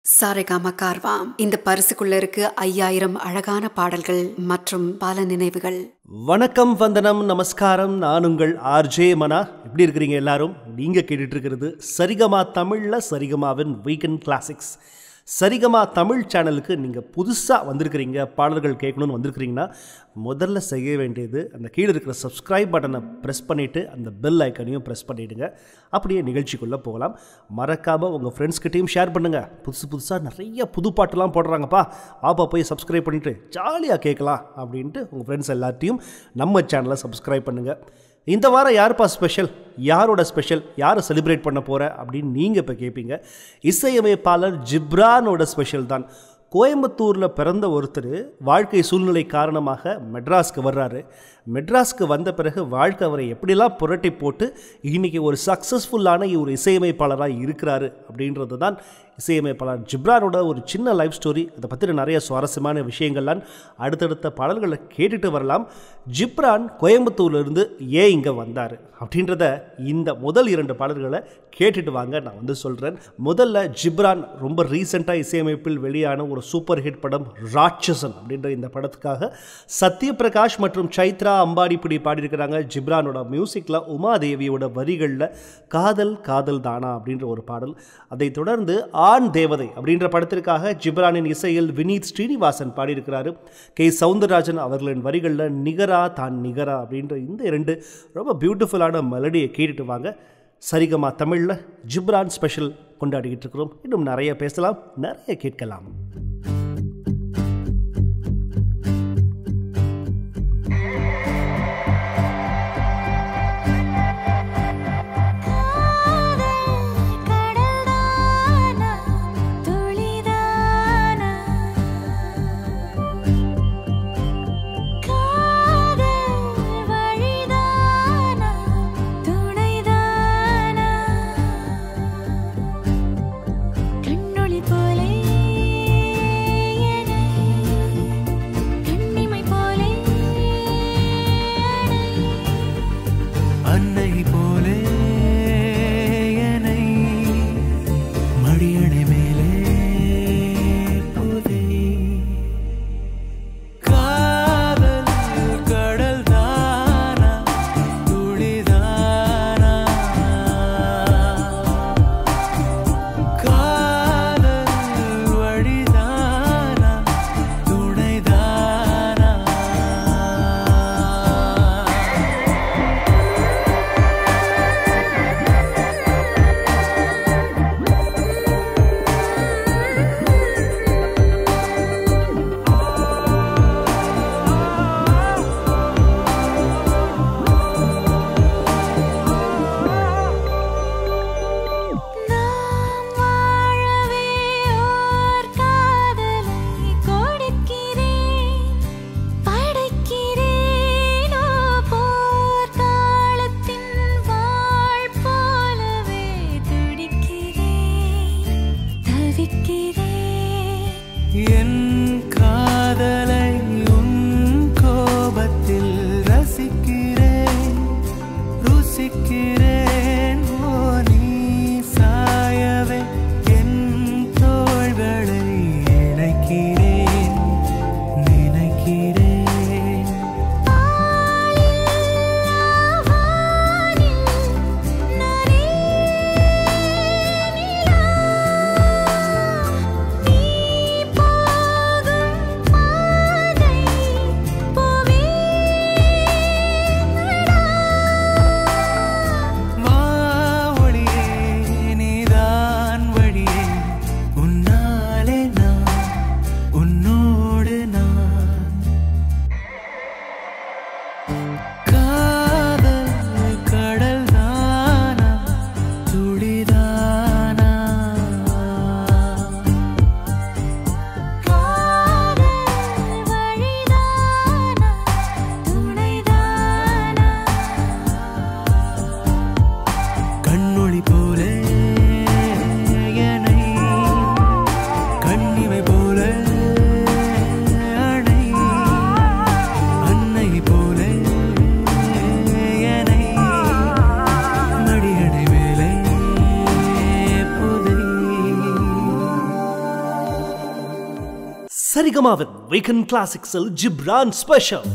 சாரேகாமா கார்வாம் இந்த பரிசுக்குள்ள இருக்கு ஐயாயிரம் அழகான பாடல்கள் மற்றும் பல நினைவுகள் வணக்கம் வந்தனம் நமஸ்காரம் நான் உங்கள் ஆர்ஜே மனா எப்படி இருக்கிறீங்க எல்லாரும் நீங்கள் கேட்டுட்டு இருக்கிறது சரிகமா தமிழில் சரிகமாவின் வீக்கெண்ட் கிளாசிக்ஸ் சரிகமா தமிழ் சேனலுக்கு நீங்கள் புதுசாக வந்திருக்கிறீங்க பாடல்கள் கேட்கணும்னு வந்திருக்கிறீங்கன்னா முதல்ல செய்ய வேண்டியது அந்த கீழே இருக்கிற சப்ஸ்கிரைப் பட்டனை ப்ரெஸ் பண்ணிவிட்டு அந்த பெல் ஐக்கனையும் ப்ரெஸ் பண்ணிவிடுங்க அப்படியே நிகழ்ச்சிக்குள்ளே போகலாம் மறக்காமல் உங்கள் ஃப்ரெண்ட்ஸ்கிட்டையும் ஷேர் பண்ணுங்கள் புதுசு புதுசாக நிறைய புது பாட்டெல்லாம் போடுறாங்கப்பா ஆப்பா போய் சப்ஸ்கிரைப் பண்ணிவிட்டு ஜாலியாக கேட்கலாம் அப்படின்ட்டு உங்கள் ஃப்ரெண்ட்ஸ் எல்லாத்தையும் நம்ம சேனலை சப்ஸ்கிரைப் பண்ணுங்கள் இந்த வாரம் யாருப்பா ஸ்பெஷல் யாரோட ஸ்பெஷல் யாரை செலிப்ரேட் பண்ண போகிற அப்படின்னு நீங்கள் இப்போ கேட்பீங்க இசையமைப்பாளர் ஜிப்ரானோட ஸ்பெஷல் தான் கோயம்புத்தூரில் பிறந்த ஒருத்தர் வாழ்க்கை சூழ்நிலை காரணமாக மெட்ராஸ்க்கு வர்றாரு மெட்ராஸ்க்கு வந்த பிறகு வாழ்க்கை அவரை எப்படிலாம் புரட்டி போட்டு இன்றைக்கி ஒரு சக்ஸஸ்ஃபுல்லான ஒரு இசையமைப்பாளராக இருக்கிறாரு அப்படின்றது தான் இசையமைப்பாளர் ஜிப்ரானோட ஒரு சின்ன லைஃப் ஸ்டோரி அதை பற்றின நிறைய சுவாரஸ்யமான விஷயங்கள்லாம் அடுத்தடுத்த பாடல்களை கேட்டுட்டு வரலாம் ஜிப்ரான் கோயம்புத்தூர்லேருந்து ஏன் இங்கே வந்தார் அப்படின்றத இந்த முதல் இரண்டு பாடல்களை கேட்டுட்டு வாங்க நான் வந்து சொல்கிறேன் முதல்ல ஜிப்ரான் ரொம்ப ரீசெண்டாக இசையமைப்பில் வெளியான ஒரு சூப்பர் ஹிட் படம் ராட்சசன் அப்படின்ற இந்த படத்துக்காக சத்யபிரகாஷ் மற்றும் சைத்ரா அம்பாடிப்பிடி பாடியிருக்கிறாங்க ஜிப்ரானோட மியூசிக்கில் உமாதேவியோட வரிகளில் காதல் காதல் தானா அப்படின்ற ஒரு பாடல் அதைத் தொடர்ந்து ஆண் தேவதை அப்படின்ற படத்திற்காக ஜிப்ரானின் இசையில் வினீத் ஸ்ரீனிவாசன் பாடியிருக்கிறாரு கே சவுந்தரராஜன் அவர்களின் வரிகளில் நிகரா தான் நிகரா அப்படின்ற இந்த இரண்டு ரொம்ப பியூட்டிஃபுல்லான மெலடியை கேட்டுட்டு வாங்க சரிகமா தமிழில் ஜிப்ரான் ஸ்பெஷல் கொண்டாடிக்கிட்டு இருக்கிறோம் இன்னும் நிறைய பேசலாம் நிறைய கேட்கலாம் கடல்தானா துளிதானா காதல் வழிதானா துணைதானா கண்ணொளி போலே என்னை கண்ணிமை போலே அன்னை போலே என்னை மடியணை மேலே புதை காதல் கடல் தானா துளிதானா காதல் வழிதானா துணைதானா நாம் வாழவே ஓர் காதலை கொடுக்கிறேன் படைக்கிறேனோ போர்க்காலத்தின் வாழ் போலவே துடிக்கிறேன் தவிக்கிறேன் என் காதலை உன் கோபத்தில் ரசிக்கிறேன் ருசிக்கிறேன் ஓ நீ சாயவே என் தோள்களை இணைக்கிறேன் நினைக்கிறேன் வானில் நரே நிலா நீ போக சரிகமாவின் வீக்கெண்ட் கிளாசிக்ஸில் ஜிப்ரான் ஸ்பெஷல்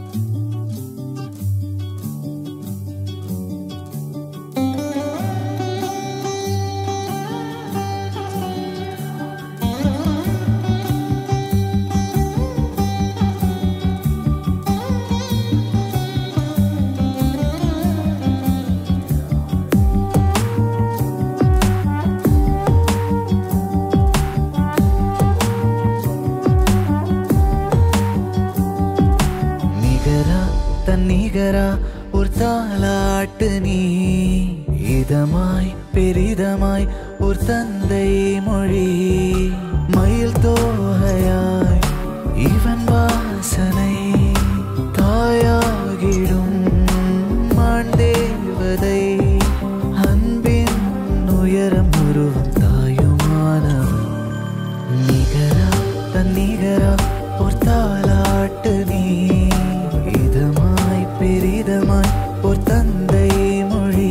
நிகரா தன்னிகரா ஒரு தாலாட்டு நீ இதமாய் பெரிதமாய் ஒரு தந்தை மொழி மயில் தோகையாய் இவன் வாசனை தாயாகிடும் மாண்டேவதை அன்பின் உயரம் உருவம் தாயுமானவன் நிகரா தன்னிகரா ஒரு தாலாட்டு நீ இதமாய் பெரிதமாய் ஒரு தந்தை மொழி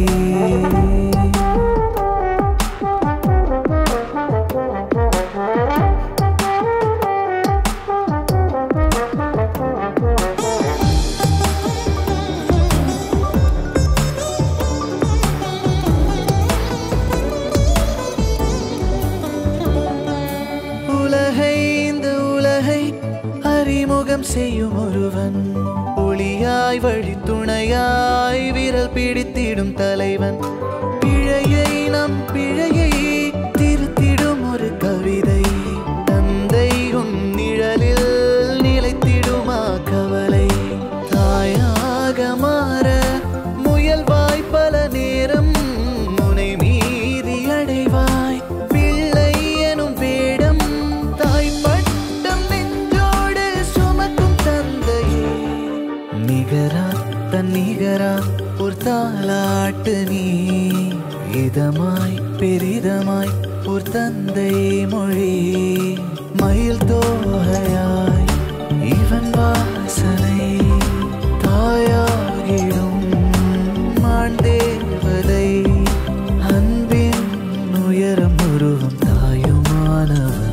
உலகை இந்த உலகை அறிமுகம் செய்யும் ஒருவன் ஒளியாய் வழி துணையாய் விரல் பிடித்திடும் தலைவன் பிழையை நம் பிழையை திருத்திடும் ஒரு கவிதை தந்தை உன் நிழலில் நிலைத்திடுமா கவலை தாயாக மாற முயல்வாய் பல நேரம் முனை மீறி அடைவாய் பிள்ளை எனும் வேடம் தாய் பட்டம் நெஞ்சோடு சுமக்கும் தந்தையே நிகரா தன்னிகரா ஒரு தாலாட்டு நீ இதமாய் பெரிதமாய் ஒரு தந்தை மொழி மயில் தோகையாய் இவன் வாசனை தாயாகிடும் மாண்டேவதை அன்பின் உயரம் உருவம் தாயுமானவன்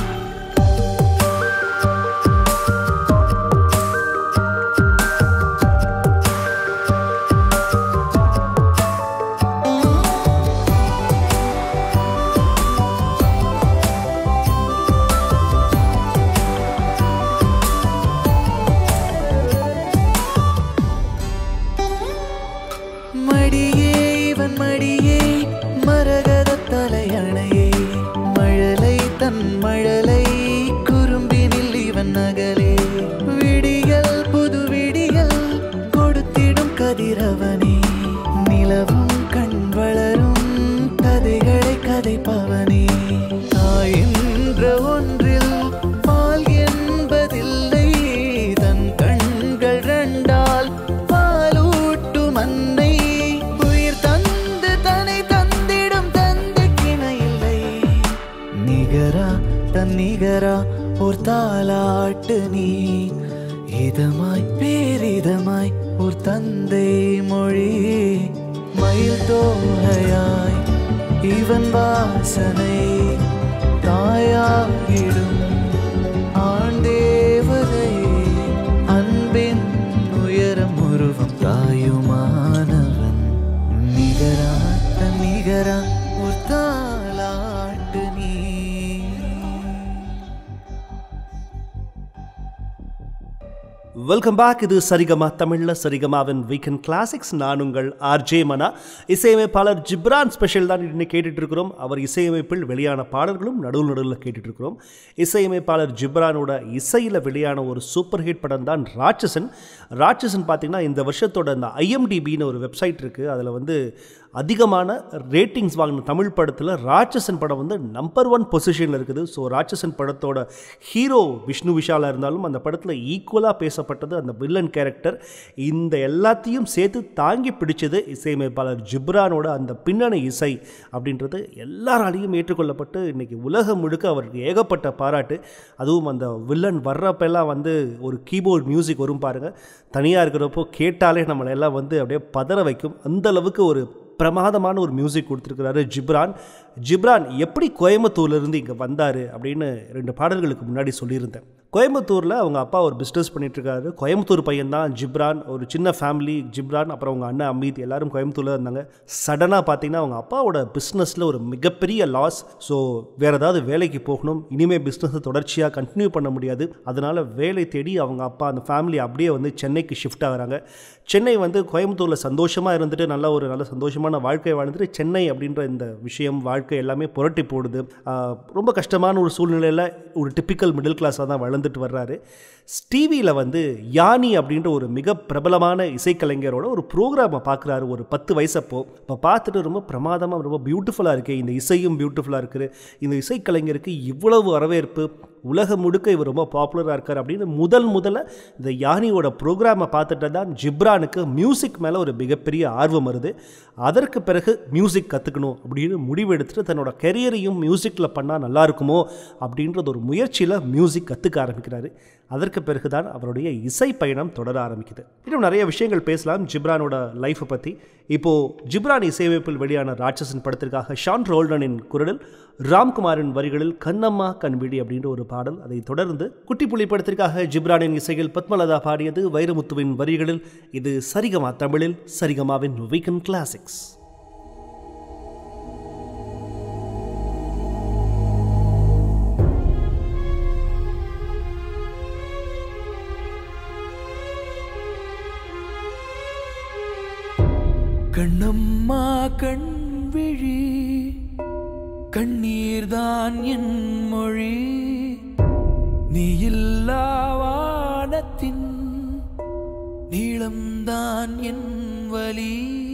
மடியே இவன் மடியே மரகத தலையணையே மழலை தன் மழலை குறும்பினில் இவன் நகலே விடியல் புது விடியல் கொடுத்திடும் கதிரவனே நிலவும் கண் வளரும் கதைகளை கதைப்பவனே தாய் என்ற ஒன்றில் பால் என்பதில்லை தன் கண்கள் ரெண்டால் பாலூட்டும் அன்னை உயிர் தந்து தன்னை தந்திடும் தந்தைக்கிணை இல்லை நிகரா தன் நிகரா ஒரு தாலாட்டு நீ இதமாய் பேரிதமாய் ஒரு தந்தை மொழி மயில் தோகையாய் இவன் வாசனை தாயாகிடும் ஆண்டேவதை அன்பின் உயரம் உருவம் தாயுமானவன் நிகரா தன் நிகரா ஒரு தாலாட்டு நீ வெல்கம் பேக் இது சரிகமா தமிழ்ல சரிகமாவின் வீக்கெண்ட் கிளாசிக்ஸ் நான் உங்கள் ஆர்ஜே மனா இசையமைப்பாளர் ஜிப்ரான் ஸ்பெஷல் தான் இன்னைக்கு கேட்டுட்டு இருக்கிறோம் அவர் இசையமைப்பில் வெளியான பாடல்களும் நடுவில் நடுவில் கேட்டுட்டு இருக்கிறோம் இசையமைப்பாளர் ஜிப்ரானோட இசையில் வெளியான ஒரு சூப்பர் ஹிட் படம் தான் ராட்சசன் ராட்சசன் பார்த்தீங்கன்னா இந்த வருஷத்தோட அந்த ஐஎம்டிபின்னு ஒரு வெப்சைட் இருக்குது அதில் வந்து அதிகமான ரேட்டிங்ஸ் வாங்கின தமிழ் படத்தில் ராட்சசன் படம் வந்து நம்பர் ஒன் பொசிஷனில் இருக்குது ஸோ ராட்சசன் படத்தோட ஹீரோ விஷ்ணு விஷாலாக இருந்தாலும் அந்த படத்தில் ஈக்குவலாக பேசப்பட்டது அந்த வில்லன் கேரக்டர் இந்த எல்லாத்தையும் சேர்த்து தாங்கி பிடிச்சது இசையமைப்பாளர் ஜிப்ரானோட அந்த பின்னணி இசை அப்படின்றது எல்லாராலையும் ஏற்றுக்கொள்ளப்பட்டு இன்றைக்கி உலகம் முழுக்க அவருக்கு ஏகப்பட்ட பாராட்டு அதுவும் அந்த வில்லன் வர்றப்பெல்லாம் வந்து ஒரு கீபோர்ட் மியூசிக் வரும் பாருங்கள் தனியாக இருக்கிறப்போ கேட்டாலே நம்மளை எல்லாம் வந்து அப்படியே பதற வைக்கும் அந்த அளவுக்கு ஒரு பிரமாதமான ஒரு மியூசிக் கொடுத்துருக்கிறாரு ஜிப்ரான் ஜிப்ரான் எப்படி கோயம்புத்தூர்லேருந்து இங்கே வந்தார் அப்படின்னு ரெண்டு பாடல்களுக்கு முன்னாடி சொல்லியிருந்தேன் கோயம்புத்தூரில் அவங்க அப்பா ஒரு பிஸ்னஸ் பண்ணிகிட்ருக்காரு கோயம்புத்தூர் பையன்தான் ஜிப்ரான் ஒரு சின்ன ஃபேமிலி ஜிப்ரான் அப்புறம் அவங்க அண்ணன் அமீத் எல்லாரும் கோயம்புத்தூரில் இருந்தாங்க சடனாக பார்த்தீங்கன்னா அவங்க அப்பாவோட பிஸ்னஸில் ஒரு மிகப்பெரிய லாஸ் ஸோ வேறு ஏதாவது வேலைக்கு போகணும் இனிமேல் பிஸ்னஸை தொடர்ச்சியாக கண்டினியூ பண்ண முடியாது அதனால் வேலை தேடி அவங்க அப்பா அந்த ஃபேமிலி அப்படியே வந்து சென்னைக்கு ஷிஃப்ட் ஆகுறாங்க சென்னை வந்து கோயம்புத்தூரில் சந்தோஷமாக இருந்துட்டு நல்ல ஒரு நல்ல சந்தோஷமான வாழ்க்கை வாழ்ந்துட்டு சென்னை அப்படின்ற இந்த விஷயம் வாழ்க்கை எல்லாமே புரட்டி போடுது ஆஹ் ரொம்ப கஷ்டமான ஒரு சூழ்நிலையில் ஒரு டிப்பிக்கல் மிடில் கிளாஸாக தான் வளர்ந்துட்டு வர்றாரு டிவியில் வந்து யானி அப்படின்ற ஒரு மிக பிரபலமான இசைக்கலைஞரோட ஒரு ப்ரோக்ராமை பார்க்குறாரு ஒரு பத்து வயசப்போ இப்போ பார்த்துட்டு ரொம்ப பிரமாதமாக ரொம்ப பியூட்டிஃபுல்லாக இருக்குது இந்த இசையும் பியூட்டிஃபுல்லாக இருக்குது இந்த இசைக்கலைஞருக்கு இவ்வளவு வரவேற்பு உலகம் முழுக்க இவர் ரொம்ப பாப்புலராக இருக்கார் அப்படின்னு முதல் முதல்ல இந்த யானியோட ப்ரோக்ராமை பார்த்துட்டு தான் ஜிப்ரானுக்கு மியூசிக் மேலே ஒரு மிகப்பெரிய ஆர்வம் வருது அதற்கு பிறகு மியூசிக் கற்றுக்கணும் அப்படின்னு முடிவெடுத்துட்டு தன்னோட கெரியரையும் மியூசிக்கில் பண்ணால் நல்லா இருக்குமோ அப்படின்றது ஒரு முயற்சியில் மியூசிக் கற்றுக்க ஆரம்பிக்கிறாரு அதற்கு பிறகுதான் அவருடைய இசை பயணம் தொடர ஆரம்பிக்குது இன்னும் நிறைய விஷயங்கள் பேசலாம் ஜிப்ரானோட லைஃப்பை பற்றி இப்போது ஜிப்ரான் இசையமைப்பில் வெளியான ராட்சசன் படத்திற்காக ஷான் ரோல்டனின் குரலில் ராம்குமாரின் வரிகளில் கண்ணம்மா கண்விழி அப்படின்ற ஒரு பாடல் அதை தொடர்ந்து குட்டி புலி படத்திற்காக ஜிப்ரானின் இசையில் பத்மலதா பாடியது வைரமுத்துவின் வரிகளில் இது சரிகமா தமிழில் சரிகமாவின் வீக்கன் கிளாசிக்ஸ் கண்ணம்மா கண் விழி கண்ணீர்தான் என் மொழி நீ இல்லா வானத்தின் நீளம்தான் என் வலி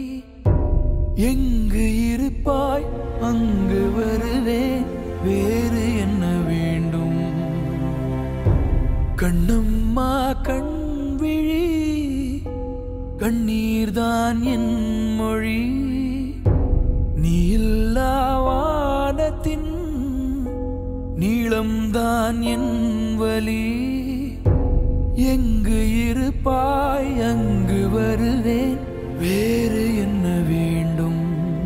எங்கு இருப்பாய் அங்கு வருவேன் வேறு என்ன வேண்டும் கண்ணம்மா கண் விழி கண்ணீர்தான் என் மொழி நீ இல்லா வானத்தின் நீளம்தான் என் வலி எங்கு இருப்பாய் அங்கு வருவேன் வேறு என்ன வேண்டும்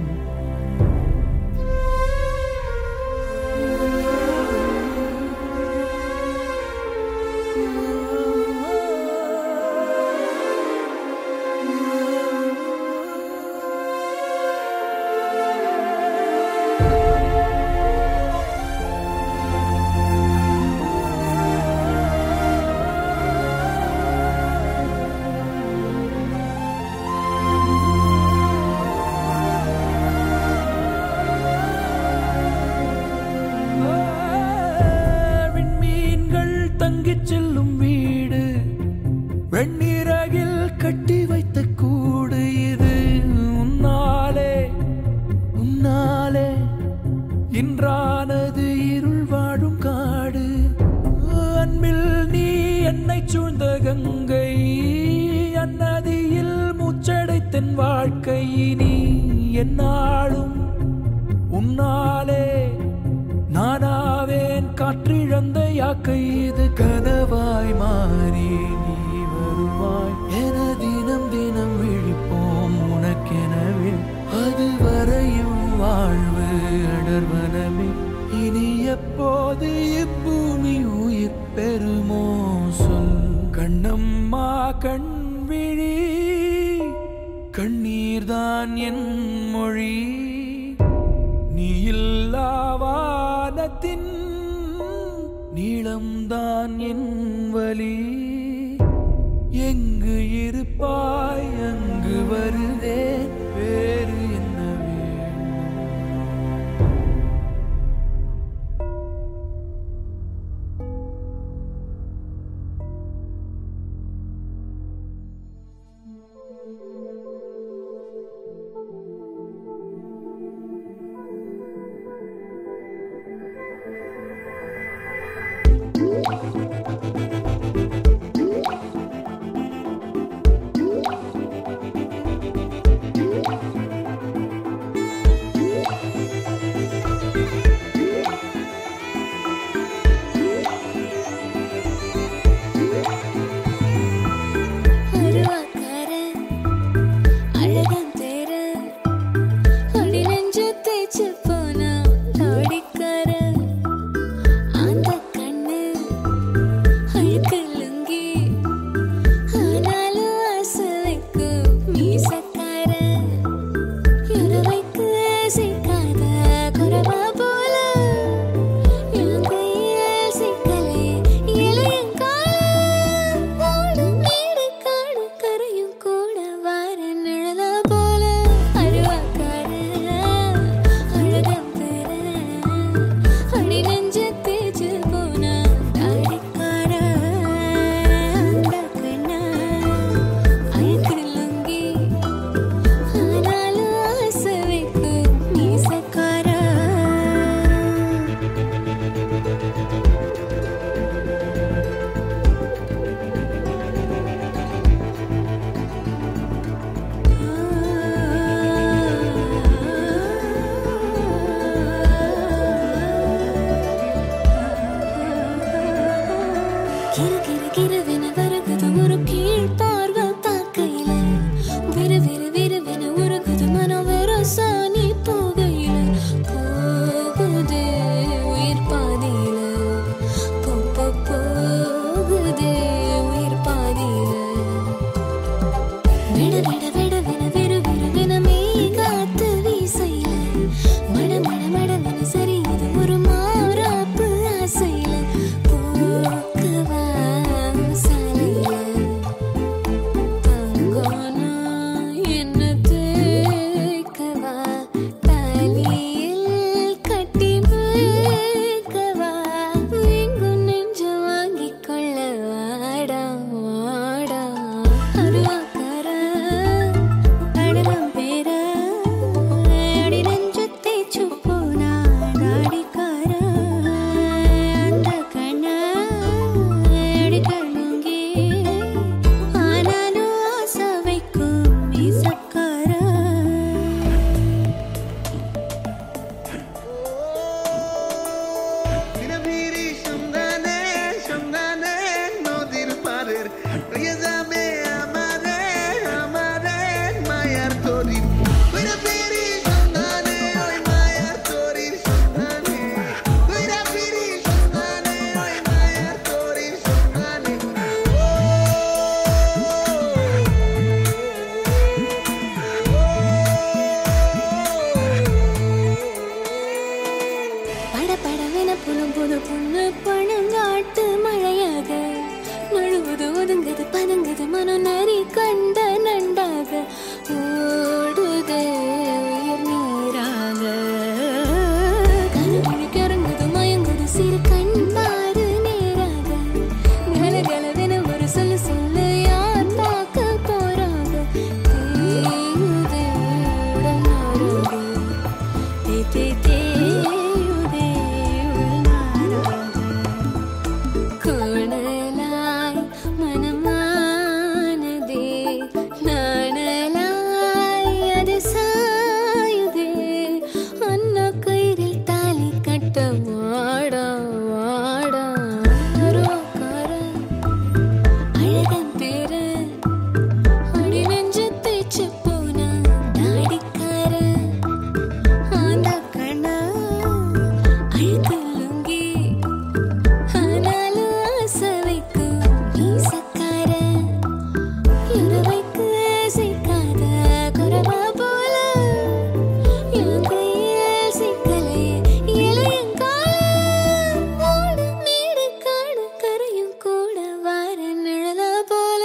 விண்மீன்கள் தங்கிச் செல்லும் வீடு வெண்ணிறகில் கட்டி வைத்த கூடு இது உன்னாலே உன்னாலே இன்றானது இருள் வாழும் காடு அன்பில் நீ என்னை சூழ்ந்த கங்கை அந்நதியில் மூச்சடைத்தன் வாழ்க்கை நீ என்னாலும் உன்னாலே நானாவேன் காற்றிழந்த யாக்கை இது கனவாய் மாறி நீ வருவாய் என தினம் தினம் விழிப்போம் உனக்கெனவே அது வரையும் வாழ்வு அடர்வனமே இனி எப்போது இப்பூமி உயிர் பெறுமோ சொல் கண்ணம்மா கண் விழி கண்ணீர்தான் என் மொழி நீ இல்லா வானத்தின் நீளம்தான் என் வலி எங்கு இருப்பாய் அங்கு வருவேன் வேறு என்ன வேண்டும் Thank புது பொண்ணு பணங்காட்டு மழையாக நழுவுது ஒதுங்குது பதுங்குது மனம் நெறி கண்ட நண்டாக ஓடுதே உயிர் நீராக கனவுக்கு இறங்குது மயங்குது சிறு கண் பாரு நேராக கலகலவென ஒரு சொல்லு சொல்லு யார் பார்க்க போறாங்க தேயுதே உடல் நாராக தே தே தேயுதே உடல் நாராக கோணலாய் மனமானதே நாணலாய் அது சாயுதே அண்ணா கயிறில் தாலி கட்ட வாடா வாடா ரோக்கார அழகன் பேரு அடி நெஞ்சு தேய்ச்சு போனா தாடிக்கார அந்த கண்ணா அழுக்கு லுங்கி ஆனாலும் ஆசை வைக்கும் மீசக்கார இரவைக்கு சிக்காத குறவா போல என் கையில் சிக்கலே இளையங்கால ஓடு மேடு காடு கரையும் கூட வார நிழல போல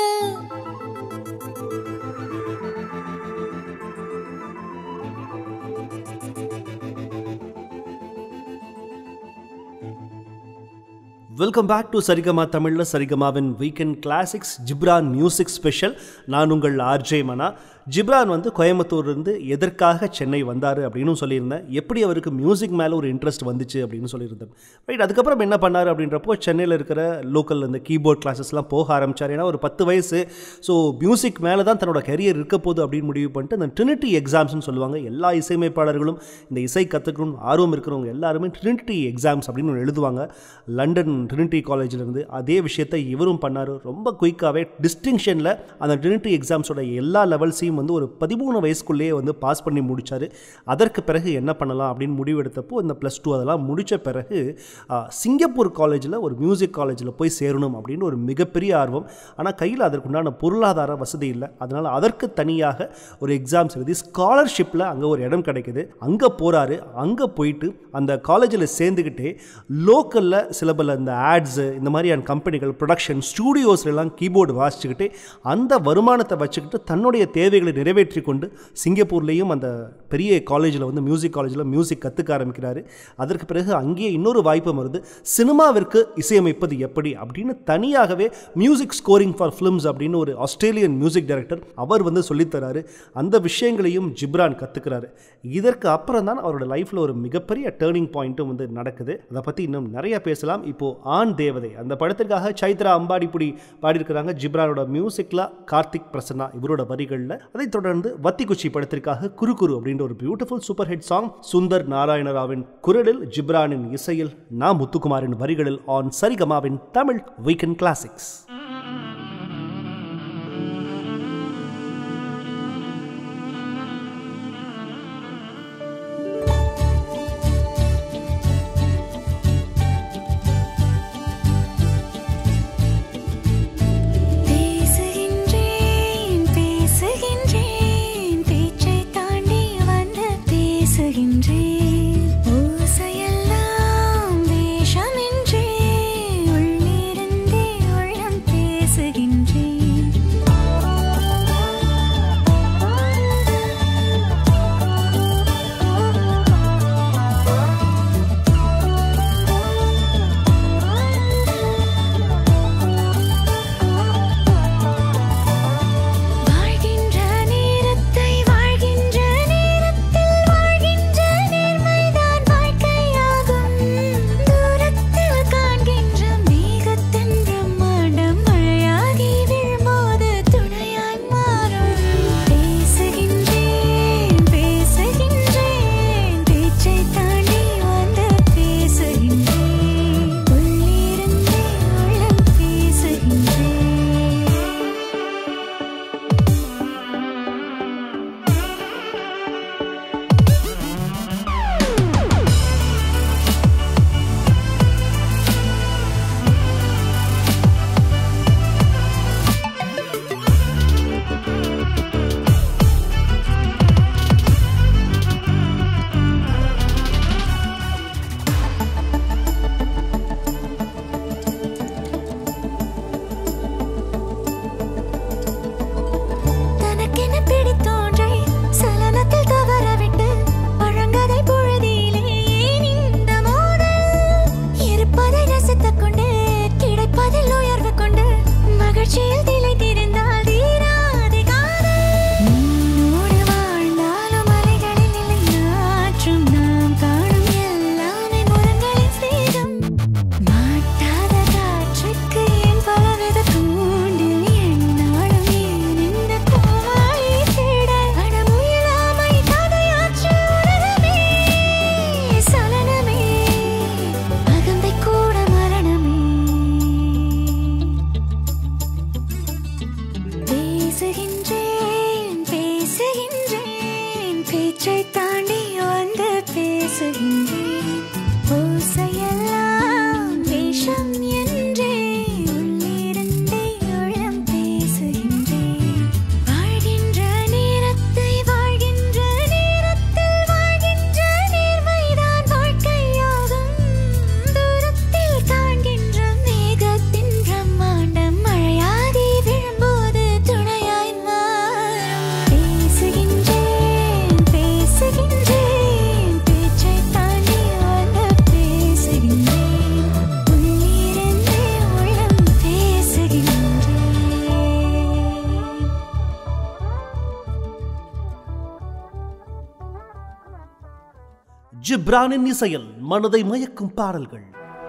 வெல்கம் பேக் டு சரிகமா தமிழில் சரிகமாவின் weekend classics Ghibran music special நான் உங்கள் ஆர்ஜே மனா ஜிப்ரான் வந்து கோயம்புத்தூர்லேருந்து எதற்காக சென்னை வந்தார் அப்படின்னு சொல்லியிருந்தேன் எப்படி அவருக்கு மியூசிக் மேலே ஒரு இன்ட்ரெஸ்ட் வந்துச்சு அப்படின்னு சொல்லியிருந்தேன் ரைட் அதுக்கப்புறம் என்ன பண்ணார் அப்படின்றப்போ சென்னையில் இருக்கிற லோக்கல் இந்த கீபோர்ட் கிளாஸஸ்லாம் போக ஆரம்பித்தார் ஏன்னா ஒரு பத்து வயசு ஸோ மியூசிக் மேலே தான் தன்னோட கரியர் இருக்க போகுது அப்படின்னு முடிவு பண்ணிட்டு இந்த ட்ரினிட்டி எக்ஸாம்ஸ்னு சொல்லுவாங்க எல்லா இசையமைப்பாளர்களும் இந்த இசை கற்றுக்கணும் ஆர்வம் இருக்கிறவங்க எல்லாருமே ட்ரினிட்டி எக்ஸாம்ஸ் அப்படின்னு ஒன்று எழுதுவாங்க லண்டன் ட்ரினிட்டி காலேஜிலேருந்து அதே விஷயத்தை இவரும் பண்ணார் ரொம்ப குயிக்காகவே டிஸ்டிங்ஷனில் அந்த ட்ரினிட்டி எக்ஸாம்ஸோட எல்லா லெவல்ஸையும் வந்து ஒரு பதிமூணு வயசுக்குள்ளேயே வந்து பாஸ் பண்ணி முடிச்சார் அதற்கு பிறகு என்ன பண்ணலாம் அப்படின்னு முடிவெடுத்தப்போ இந்த ப்ளஸ் டூ அதெல்லாம் முடித்த பிறகு ஆ, சிங்கப்பூர் காலேஜில் ஒரு மியூசிக் காலேஜில் போய் சேரணும் அப்படின்னு ஒரு மிகப்பெரிய ஆர்வம் ஆனால் கையில் அதற்குண்டான பொருளாதார வசதி இல்லை அதனால் அதற்கு தனியாக ஒரு எக்ஸாம்ஸ் எழுதி ஸ்காலர்ஷிப்பில் அங்கே ஒரு இடம் கிடைக்குது அங்கே போகிறாரு அங்கே போயிட்டு அந்த காலேஜில் சேர்ந்துக்கிட்டே லோக்கலில் சில பல இந்த ஆட்ஸு இந்த மாதிரியான கம்பெனிகள் ப்ரொடக்ஷன் ஸ்டூடியோஸ்லாம் கீபோர்டு வாசிச்சுக்கிட்டு அந்த வருமானத்தை வச்சுக்கிட்டு தன்னுடைய தேவைகளை நிறைவேற்றி கொண்டு சிங்கப்பூர்லேயும் அந்த பெரிய காலேஜில் வந்து மியூசிக் காலேஜில் மியூசிக் கற்றுக்க ஆரம்பிக்கிறாரு அதற்கு பிறகு அங்கேயே இன்னொரு வாய்ப்பு வருது சினிமாவிற்கு இசையமைப்பது எப்படி அப்படின்னு தனியாகவே மியூசிக் ஸ்கோரிங் ஃபார் ஃபிலிம்ஸ் அப்படின்னு ஒரு ஆஸ்திரேலியன் மியூசிக் டைரக்டர் அவர் வந்து சொல்லித்தராரு அந்த விஷயங்களையும் ஜிப்ரான் கற்றுக்கிறாரு இதற்கு அப்புறம் தான் அவரோட லைஃப்பில் ஒரு மிகப்பெரிய டேர்னிங் பாயிண்ட்டும் வந்து நடக்குது அதை பற்றி இன்னும் நிறைய பேசலாம் இப்போ ஆண் தேவதை அந்த படத்திற்காக சைத்ரா அம்பாடிப்புடி பாடியிருக்கிறாங்க ஜிப்ரானோட மியூசிக்கில் கார்த்திக் பிரசன்னா இவரோட வரிகளில் அதைத் தொடர்ந்து வத்திக்குச்சி படத்திற்காக குரு குரு அப்படின்ற ஒரு beautiful super hit song Sundar நாராயணராவின் குரலில் ஜிப்ரானின் இசையில் நா முத்துக்குமாரின் வரிகளில் ஆன் சரிகமாவின் தமிழ் வீக்கெண்ட் கிளாசிக்ஸ் பேசுகின்றேன் பேசுகின்றேன் பேச்சை தாண்டி வந்து பேசுகின்றேன் ஓசையெல்லாம் வேஷமின்றே உள்ளிருந்தே உள்ளம் ஜிப்ரானின் இசையில் மனதை மயக்கும் பாடல்கள்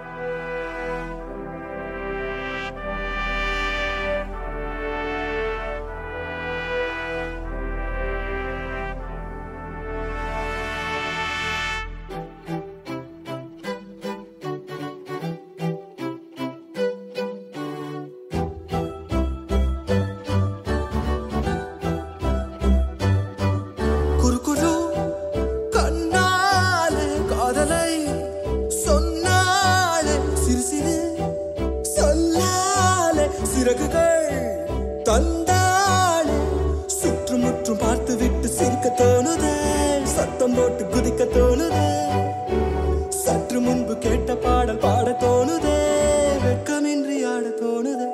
குறுகுறு கண்ணாலே காதலை சொன்னாலே சிறு சிறு சொல்லாலே சிறகுகள் தந்தாலே சுற்றுமுற்றும் பார்த்து விட்டு சிரிக்க தோணுதே சத்தம் போட்டு குதிக்க தோணுதே சற்று முன்பு கேட்ட பாடல் பாட தோணுதே வெட்கமின்றி ஆட தோணுதே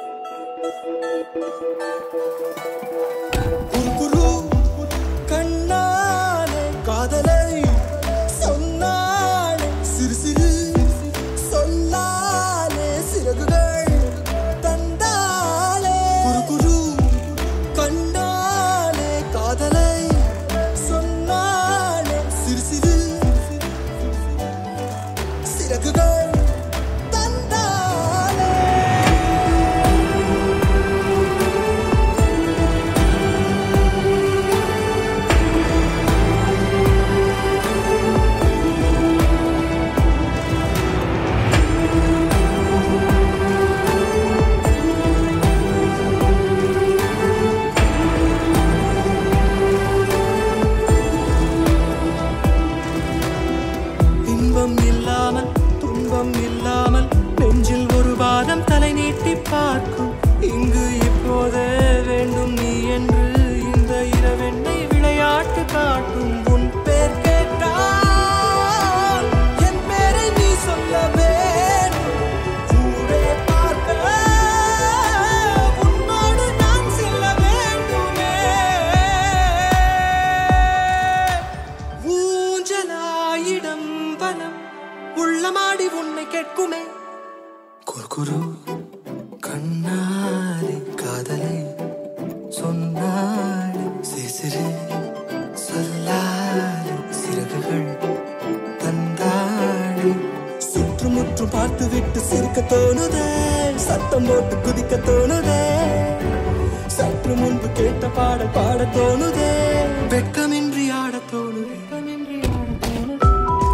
குறுகுறு கண்ணாலே காதலை சொன்னாலே சிறு சிறு சொல்லாலே சிறகுகள் தந்தாலே குறுகுறு கண்ணாலே காதலை சொன்னாலே சிறு சிறு சிறகுகள் தந்தாலே இன்பம் இல்லாமல் துன்பம் இல்லாமல் நெஞ்சில் ஒரு வாதம் தலை நீட்டி பார்க்கும் இங்கு இப்போதே வேண்டும் நீ என்று இந்த இரவெண்ணை விளையாட்டு காட்டும் உன் பேர் கேட்டால் என் பேரை நீ சொல்ல வேண்டும் ஊரே பார்க்க உன்னோடு நான் செல்ல வேண்டுமே ஊஞ்சலாயிடம் வனம் உள்ளமாடி உன்னை கேட்குமே குறுகுரு கண்ணாலே காதலை சொன்னாலே சிசிறு சொல்லாலே சிறகுகள் தந்தாலே சுற்றுமுற்றும் பார்த்து விட்டு சிரிக்க தோணுதே சத்தம் போட்டு குதிக்க தோணுதே சற்று முன்பு கேட்ட பாடல் பாட தோணுதே வெட்கமின்றி ஆட தோணுதே வெட்கமின்றி ஆட தோணுதே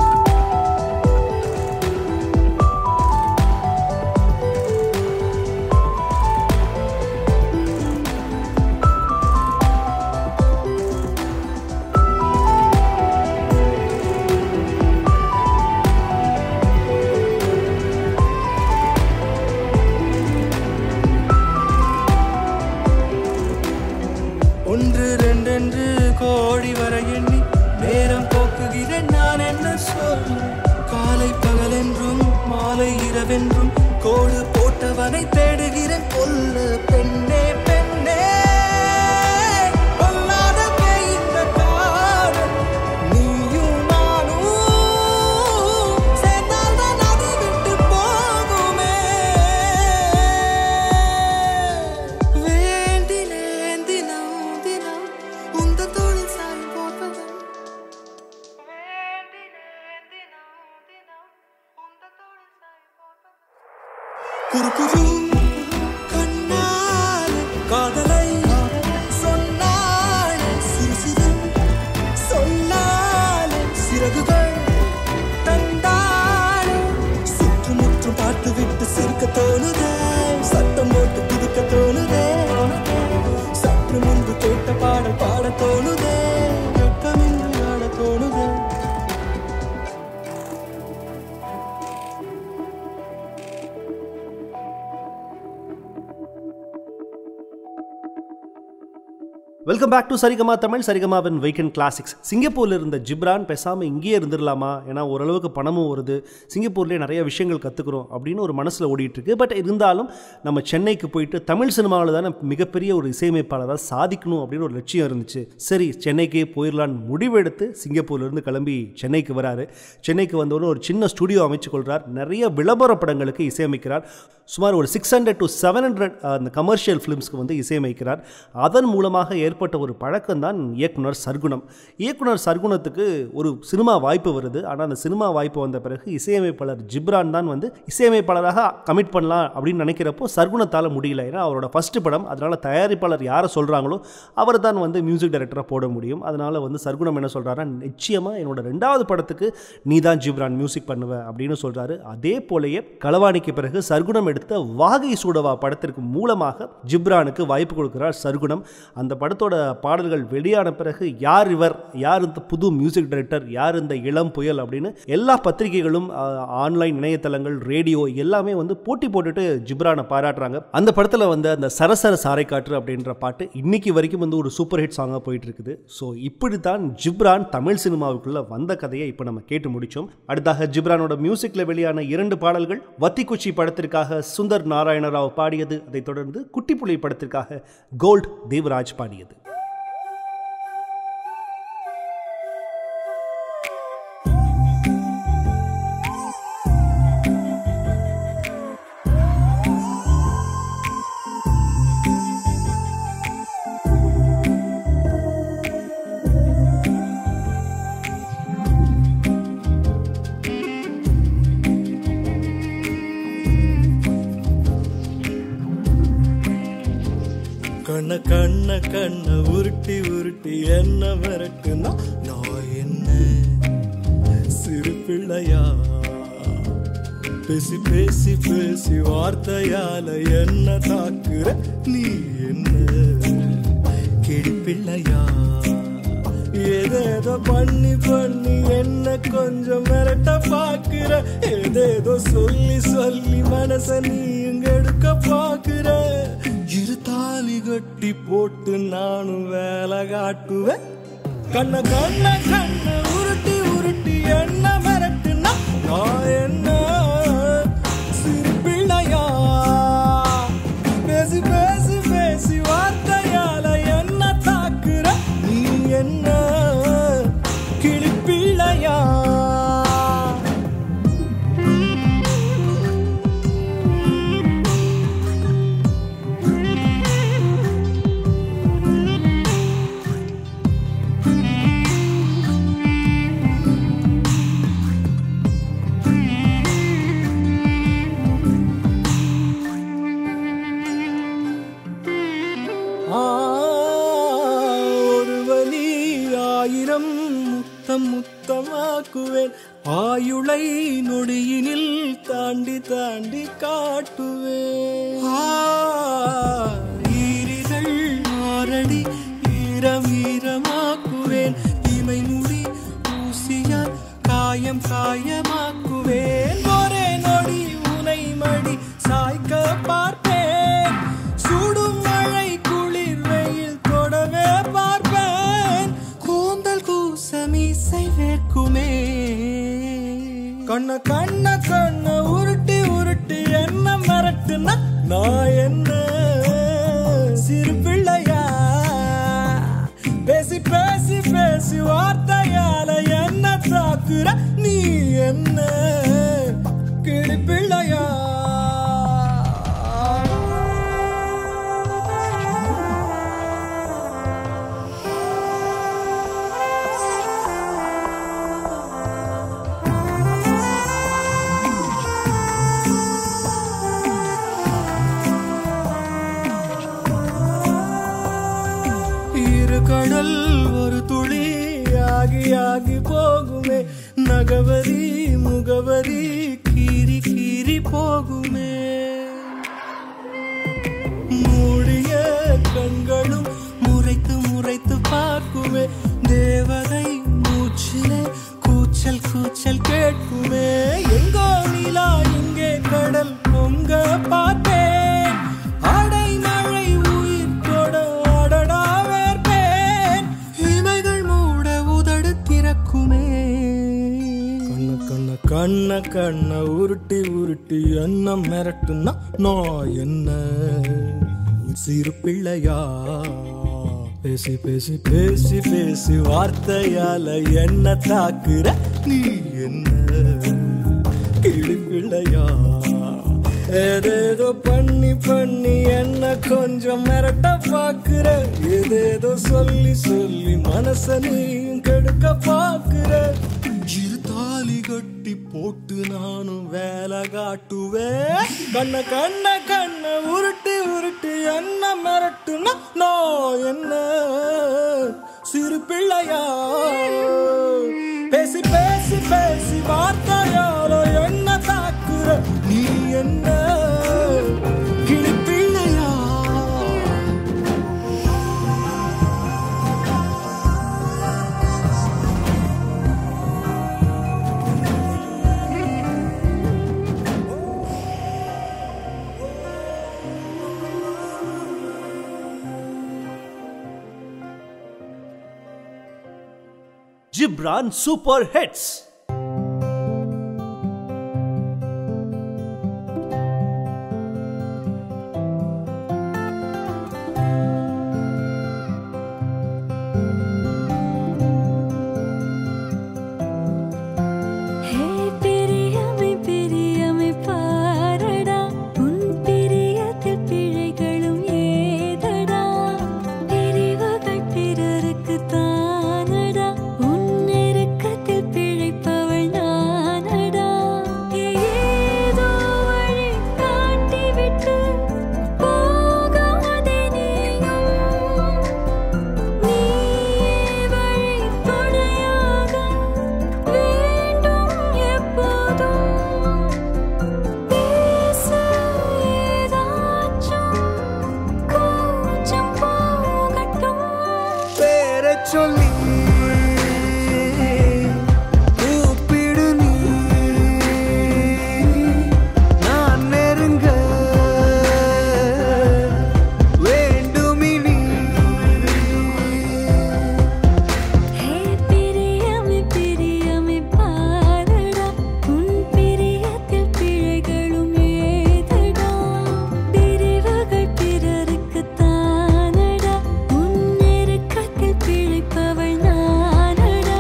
ஒன்று ரெண்டென்று கோடி வர எண்ணி நேரம் போக்குகிறேன் நான் என்ன சொல்ல காலை பகலென்றும் மாலை இரவென்றும் கோடு போட்டவனை தேடுகிறேன் கொல்ல பெண்ணே பெண்ணே பொல்லாத பேய் இந்த காதல். நீயும் நானும் சேர்ந்தால்தான் அது விட்டு போகுமே வேண்டினேன் தினம் தினம் உந்தன் தோளில் சாயும் போர்ப்பதும் குறுகுறு கண்ணாலே காதலை சொன்னாலே சிறு சிறு சொல்லாலே சிறகுகள் தந்தாலே சுற்றுமுற்றும் பார்த்து விட்டு சிரிக்க தோணுதே சத்தம் போட்டு குதிக்க தோணுதே சற்று முன்பு கேட்ட பாடல் பாட தோணுதே வெட்கமின்றி ஆட தோணுதே welcome back to Saregama Tamil சரிகமாவின் வீக்கெண்ட் கிளாசிக்ஸ் சிங்கப்பூரில் இருந்த ஜிப்ரான் பேசாமல் இங்கேயே இருந்துடலாமா ஏன்னா ஓரளவுக்கு பணமும் வருது சிங்கப்பூர்லேயே நிறைய விஷயங்கள் கற்றுக்குறோம் அப்படின்னு ஒரு மனசில் ஓடிட்டு இருக்கு பட் இருந்தாலும் நம்ம சென்னைக்கு போயிட்டு தமிழ் சினிமாவில் தானே மிகப்பெரிய ஒரு இசையமைப்பாளராக சாதிக்கணும் அப்படின்னு ஒரு லட்சியம் இருந்துச்சு சரி சென்னைக்கே போயிடலான்னு முடிவெடுத்து சிங்கப்பூர்லேருந்து கிளம்பி சென்னைக்கு வராரு சென்னைக்கு வந்தவொடனே ஒரு சின்ன ஸ்டுடியோ அமைச்சு கொள்கிறார் நிறைய விளம்பர படங்களுக்கு இசையமைக்கிறார் சுமார் ஒரு six hundred to seven hundred அந்த கமர்ஷியல் ஃபிலிம்ஸ்க்கு வந்து இசையமைக்கிறார் அதன் மூலமாக ஏற்பட்ட ஒரு பழக்கம் தான் இயக்குனர் சர்க்குணம் இயக்குனர் சர்க்குணத்துக்கு ஒரு சினிமா வாய்ப்பு வருது ஆனால் அந்த சினிமா வாய்ப்பு வந்த பிறகு இசையமைப்பாளர் ஜிப்ரான் தான் வந்து இசையமைப்பாளராக கமிட் பண்ணலாம் அப்படின்னு நினைக்கிறப்போ சர்க்குணத்தால் முடியல ஏன்னா அவரோட ஃபர்ஸ்ட் படம் அதனால தயாரிப்பாளர் யாரை சொல்கிறாங்களோ அவர் தான் வந்து மியூசிக் டைரக்டராக போட முடியும் அதனால வந்து சர்க்குணம் என்ன சொல்கிறாருன்னா நிச்சயமாக என்னோட ரெண்டாவது படத்துக்கு நீ தான் ஜிப்ரான் மியூசிக் பண்ணுவ அப்படின்னு சொல்கிறாரு அதே போலயே களவாணிக்கு பிறகு சர்க்குணம் எடுத்த வாகை சூடவா படத்திற்கு மூலமாக ஜிப்ரானுக்கு வாய்ப்பு கொடுக்கிறார் சர்க்குணம் அந்த படத்தோட பாடல்கள் வெளியான பிறகு யார் இவர் யார் இந்த புது மியூசிக் டைரக்டர் யார் இந்த இளம் புயல் அப்படின்னு எல்லா பத்திரிகைகளும் ஆஹ், ஆன்லைன் இணையதளங்கள் ரேடியோ எல்லாமே வந்து போட்டி போட்டுட்டு ஜிப்ரானை பாராட்டுறாங்க அந்த படத்தில் வந்து அந்த சரசர சாரை காற்று அப்படின்ற பாட்டு இன்னைக்கு வரைக்கும் வந்து ஒரு சூப்பர் ஹிட் சாங்காக போயிட்டு இருக்குது ஸோ இப்படி தான் ஜிப்ரான் தமிழ் சினிமாவுக்குள்ள வந்த கதையை இப்போ நம்ம கேட்டு முடிச்சோம் அடுத்தாக ஜிப்ரானோட மியூசிக்ல வெளியான இரண்டு பாடல்கள் வத்திக்குச்சி படத்திற்காக சுந்தர் நாராயணராவ் பாடியது அதைத் தொடர்ந்து குட்டிப்புலி படத்திற்காக கோல்ட் தேவராஜ் பாடியது கண்ண கண்ண கண்ண உருட்டி உருட்டி என்ன மிரட்டுனா நான் என்ன சிறு பிள்ளையா பேசி பேசி பேசி வார்த்தையால என்ன தாக்குற நீ என்ன கிடி பிள்ளையா ஏதேதோ பண்ணி பண்ணி என்ன கொஞ்சம் மிரட்ட பாக்குற ஏதேதோ சொல்லி சொல்லி மனச நீ இங்க எடுக்க பாக்குற இரு தாலி கட்டி போட்டு நானும் வேலை காட்டுவேன் கண்ண கண்ண கண்ண உருட்டி உருட்டி என்ன மிரட்டுனா நான் என்ன சிறு பிள்ளையா பேசி பேசி பேசி வார்த்தையால என்ன தாக்குற நீ என்ன கிளிப்பிள்ளையா ஆ, ஒரு வலி ஆயிரம் முத்தம் முத்தமாக்குவேன் ஆயுளை நொடியினில் தாண்டி தாண்டி காட்டுவேன் ஆ, ஈரிதழ் ஆரடி ஈரம் ஈரமாக்குவேன் இமை முடி ஊசியால் காயம் காயமாக்குவேன் ஒரே நொடி உனை மடி சாய்க்க பார்ப்பேன் சுடும் மழை குளிர் வெயில் தொடவே பார்ப்பேன் கூந்தல் கூசமீசை வேர்க்குமே கண்ண கண்ண கண்ண உருட்டி உருட்டி என்ன மரட்டுனா நான் என்ன சிறு பிள்ளையா பேசி பேசி பேசி வார்த்தையால என்ன தாக்குற நீ என்ன கிளி பிள்ளையா இரு கடல் ஒரு துளி ஆகி ஆகி போகுமே நகவரி முகவரி கீறி கீறி போகுமே மூடிய கண்களும் முறைத்து முறைத்து பார்க்குமே தேவதை மூச்சிலே கூச்சல் கூச்சல் கேட்குமே எங்கோ நிலா இங்கே கடல் பொங்க பார்த்தேன் அடை மழை உயிர் தொட அடடா வேர்ப்பேன் இமைகள் மூட உதடு திறக்குமே கண்ண கண்ண கண்ண கண்ண உருட்டி உருட்டி என்ன மிரட்டுனா நான் என்ன சிறு பிள்ளையா பேசி பேசி பேசி பேசி வார்த்தையால என்ன தாக்குற நீ என்ன கிளி பிள்ளையா ஏதேதோ பண்ணி பண்ணி என்ன கொஞ்சம் மிரட்ட பாக்குற ஏதேதோ சொல்லி சொல்லி மனச நீயும் கெடுக்க பாக்குற இரு தாலி கட்டி போட்டு நானும் வேலை காட்டுவேன் கண்ண கண்ண கண்ண உருட்டி உருட்டி என்ன மிரட்டுனா நான் என்ன சிறு பிள்ளையா பேசி பேசி பேசி வார்த்தையால என்ன தாக்குற நீ என்ன கிளி பிள்ளையா Gibran Super Hits. ஹே பிரியமே பிரியமே பாரடா உன் பிரியத்தில் பிழைகளும் ஏதடா பிரிவுகள் பிறருக்கு தானடா உன் நெருக்கத்தில் பிழைப்பவள் நானடா ஏதோ வழி காட்டிவிட்டு போகாதே நீயும் நீயே வழி துணையாக வேண்டும் எப்போதும் பேச ஏதாச்சும் கூச்சம் போகட்டும் பேரை சொல்லி கூப்பிடு நீ நான் நெருங்க வேண்டுமினி ஹே பிரியமே பிரியமே பாரடா உன் பிரியத்தில் பிழைகளும் ஏதடா பிரிவுகள் பிறருக்கு தானடா உன் நெருக்கத்தில் பிழைப்பவள் நானடா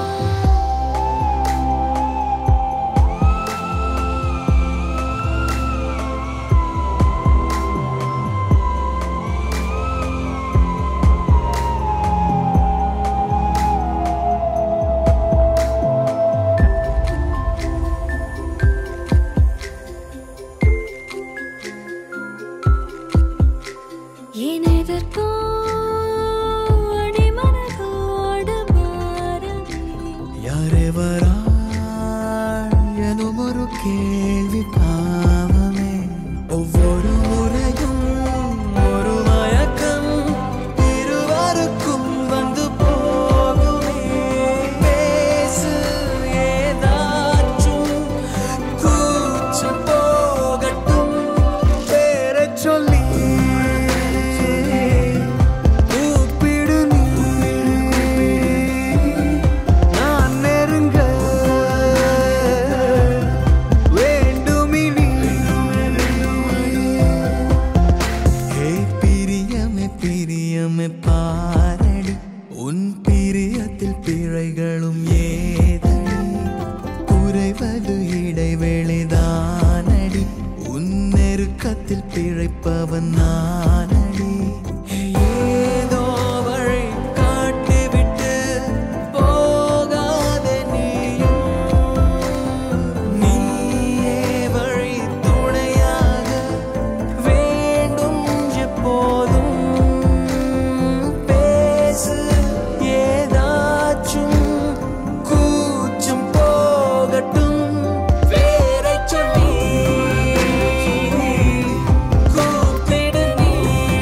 ஏனெதற்கோ அடிமனதோடு மாறவே யாரெவரா எனும் ஒரு கேள்வி பாவமே ஒவ்வொரு முறையும் ஒரு மயக்கம் இருவருக்கும் வந்து போகுமே பேசு ஏதாச்சும் கூச்சம் போகட்டும் பேரை சொல்லி கூப்பிடு நீ நான் நெருங்க வேண்டுமினி ஹே பிரியமே பிரியமே பாரடி உன் பிரியத்தில் பிழைகளும் ஏதடி குறைவது இடைவெளிதானடி உன் நெருக்கத்தில் பிழைப்பவன் நானடி ஏதோ வழி காட்டிவிட்டு போகாதே நீயும் நீயே வழி துணையாக வேண்டும் எப்போதும் பேசு ஏதாச்சும் கூச்சம் போகட்டும் பேரை சொல்லி கூப்பிடு நீ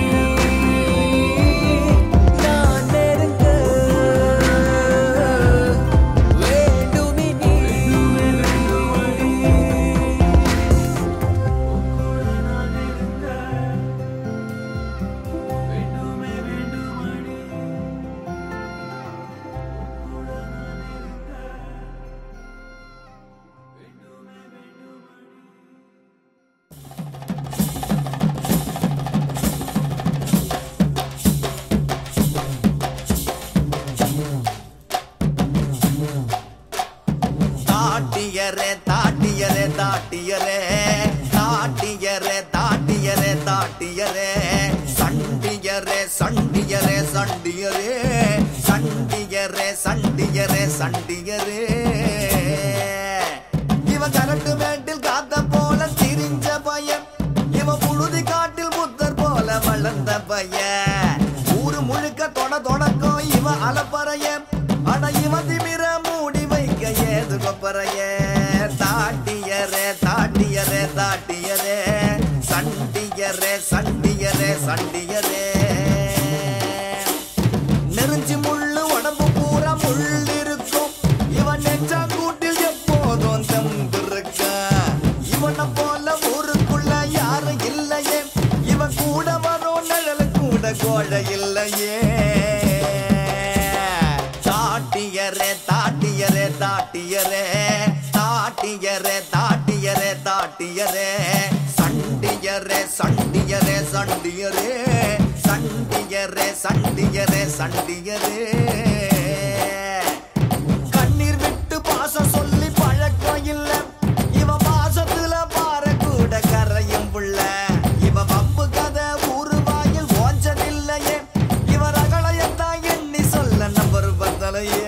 தாட்டியரே சண்டியரே சண்டியரே சண்டியரே சண்டியரே சண்டியரே சண்டியரே இவன் கரட்டு மேட்டில் காத்த போல திரிஞ்ச பையன் இவன் புழுதி காட்டில் புத்தர் போல வளர்ந்த பையன் ஊரு முழுக்க தொட தொடக்கம் இவன் அலப்பறைய ஆனா இவன் திமிர மூடி வைக்க ஏது கொப்பறைய தாட்டியரே தாட்டியரே தாட்டியரே சண்டியரே சண்டியரே சண்டியரே நெருஞ்சி முள்ளு உடம்பு பூரா முள் இருக்கும் இவன் நெஞ்சா கூட்டில் எப்போதும் தெம்பு இருக்கா இவனை போல ஊருக்குள்ள யாரும் இல்லையே இவன் கூட வரும் நிழல் கூட கோழ இல்லையே தாட்டியரே தாட்டியரே தாட்டியரே தாட்டியரே தாட்டியரே தாட்டியரே சண்டியரே சண்டியரே சண்டியரே சண்டியரே சண்டியரே சண்டியரே கண்ணீர் விட்டு பாசம் சொல்லி பழக்கம் இல்ல இவ பாசத்துல பாற கூட கரையும் புள்ள இவ வம்பு கதை ஊரு வாயில் ஓஞ்சதில்லையே இவ ரகளையத்தான் எண்ணி சொல்ல நம்பர் பத்தலையே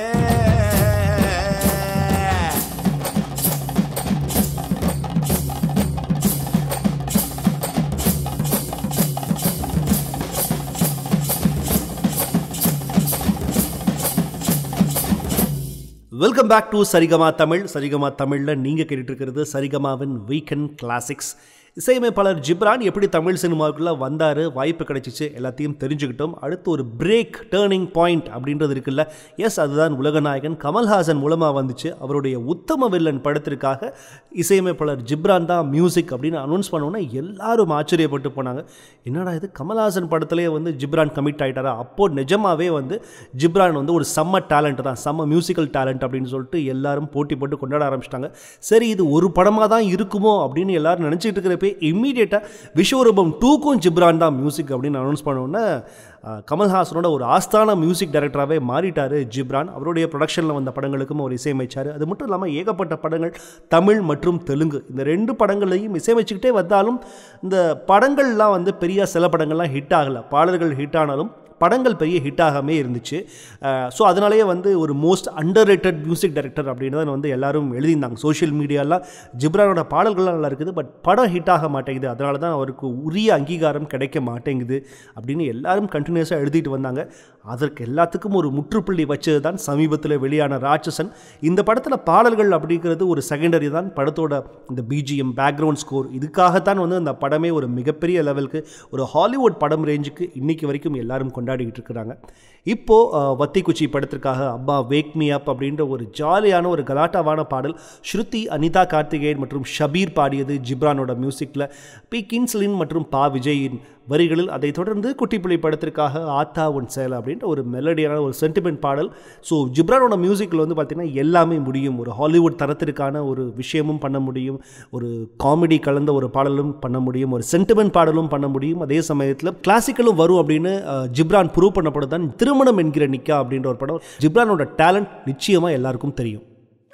welcome back to Saregama Tamil Saregama தமிழில் நீங்கள் கேட்டுட்டு இருக்கிறது சரிகமாவின் வீக்கெண்ட் கிளாசிக்ஸ் இசையமைப்பாளர் ஜிப்ரான் எப்படி தமிழ் சினிமாவுக்குள்ளே வந்தார் வாய்ப்பு கிடைச்சிச்சு எல்லாத்தையும் தெரிஞ்சுக்கிட்டோம் அடுத்து ஒரு பிரேக் டேர்னிங் பாயிண்ட் அப்படின்றது இருக்குல்ல எஸ் அதுதான் உலகநாயகன் கமல்ஹாசன் மூலமாக வந்துச்சு அவருடைய உத்தம வில்லன் படத்திற்காக இசையமைப்பாளர் ஜிப்ரான் தான் மியூசிக் அப்படின்னு அனௌன்ஸ் பண்ணோன்னே எல்லாரும் ஆச்சரியப்பட்டு போனாங்க என்னடா இது கமல்ஹாசன் படத்திலே வந்து ஜிப்ரான் கமிட் ஆகிட்டாரா அப்போ நிஜமாவே வந்து ஜிப்ரான் வந்து ஒரு செம்ம டேலண்ட் தான் செம்ம மியூசிக்கல் டேலண்ட் அப்படின்னு சொல்லிட்டு எல்லாரும் போட்டி போட்டு கொண்டாட ஆரம்பிச்சிட்டாங்க சரி இது ஒரு படமாக தான் இருக்குமோ அப்படின்னு எல்லாரும் நினச்சிட்டு இருக்கிறப்ப இம்மீடியட்டாக விஸ்வரூபம் டூக்கும் ஜிப்ரான் தான் மியூசிக் அப்படின்னு அனௌன்ஸ் பண்ணோன்னே அஹ், கமல்ஹாசனோட ஒரு ஆஸ்தான மியூசிக் டைரக்டராகவே மாறிட்டார் ஜிப்ரான் அவருடைய ப்ரொடக்ஷனில் வந்த படங்களுக்கும் அவர் இசையமைச்சார் அது மட்டும் இல்லாமல் ஏகப்பட்ட படங்கள் தமிழ் மற்றும் தெலுங்கு இந்த ரெண்டு படங்களையும் இசையமைச்சுக்கிட்டே வந்தாலும் இந்த படங்கள்லாம் வந்து பெரிய சில படங்கள்லாம் ஹிட் ஆகலை பாடல்கள் ஹிட் ஆனாலும் படங்கள் பெரிய ஹிட் ஆகாமே இருந்துச்சு ஸோ அதனாலேயே வந்து ஒரு most underrated music director அப்படின்னு தான் வந்து எல்லாரும் எழுதியிருந்தாங்க சோஷியல் மீடியாலாம் ஜிப்ரானோட பாடல்கள்லாம் நல்லா இருக்குது பட் படம் ஹிட் ஆக மாட்டேங்குது அதனால தான் அவருக்கு உரிய அங்கீகாரம் கிடைக்க மாட்டேங்குது அப்படின்னு எல்லாரும் கண்டினியூஸாக எழுதிட்டு வந்தாங்க அதற்கு எல்லாத்துக்கும் ஒரு முற்றுப்புள்ளி வச்சது தான் சமீபத்தில் வெளியான ராட்சசன் இந்த படத்தில் பாடல்கள் அப்படிங்கிறது ஒரு செகண்டரி தான் படத்தோட இந்த பிஜிஎம் பேக்ரவுண்ட் ஸ்கோர் இதுக்காகத்தான் வந்து அந்த படமே ஒரு மிகப்பெரிய லெவலுக்கு ஒரு ஹாலிவுட் படம் ரேஞ்சுக்கு இன்னைக்கு வரைக்கும் எல்லாரும் கொண்டாடிக்கிட்டு இருக்கிறாங்க இப்போது வத்திக்குச்சி படத்திற்காக அப்பா வேக் மீ அப் அப்படின்ற ஒரு ஜாலியான ஒரு கலாட்டாவான பாடல் ஸ்ருதி அனிதா கார்த்திகேயன் மற்றும் ஷபீர் பாடியது ஜிப்ரானோட மியூசிக்கில் பி கின்ஸ்லின் மற்றும் பா விஜயின் வரிகளில் அதைத் தொடர்ந்து குட்டிப்புலி படத்திற்காக ஆத்தா உன் சேலை அப்படின்ற ஒரு மெலடியான ஒரு சென்டிமெண்ட் பாடல் ஸோ ஜிப்ரானோட மியூசிக்கில் வந்து பார்த்திங்கன்னா எல்லாமே முடியும் ஒரு ஹாலிவுட் தரத்திற்கான ஒரு விஷயமும் பண்ண முடியும் ஒரு காமெடி கலந்த ஒரு பாடலும் பண்ண முடியும் ஒரு சென்டிமெண்ட் பாடலும் பண்ண முடியும் அதே சமயத்தில் கிளாசிக்கலும் வரும் அப்படின்னு அஹ், ஜிப்ரான் ப்ரூவ் பண்ணப்படும் தான் திருமணம் என்கிற நிக்கா அப்படின்ற ஒரு படம் ஜிப்ரானோட டேலண்ட் நிச்சயமாக எல்லாருக்கும் தெரியும்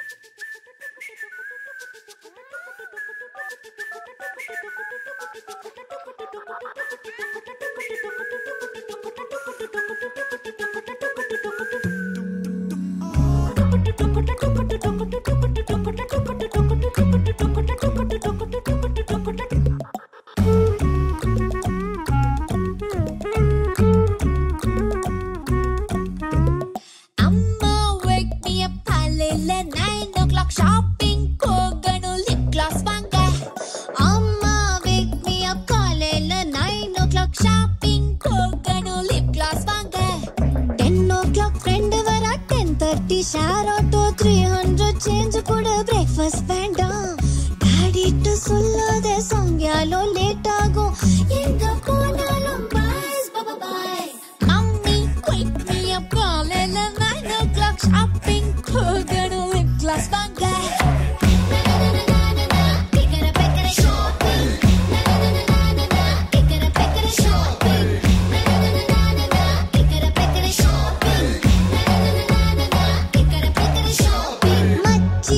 அம்மா wake me up காலையில nine o'clock shopping போகணும் lip gloss வாங்க அம்மா wake me up காலையில nine o'clock shopping போகணும் lip gloss வாங்க ten o'clock friend வரா ten thirty share auto three hundred change கூட breakfast வேண்டாம் டாடிட்டு சொல்லாத சாங்கியாலும் லேட் ஆகும் எங்க போனாலும் பாய்ஸ் பாபா பாய் மம்மி wake me up காலையில nine o'clock shopping போகணும் lip gloss வாங்க மச்சி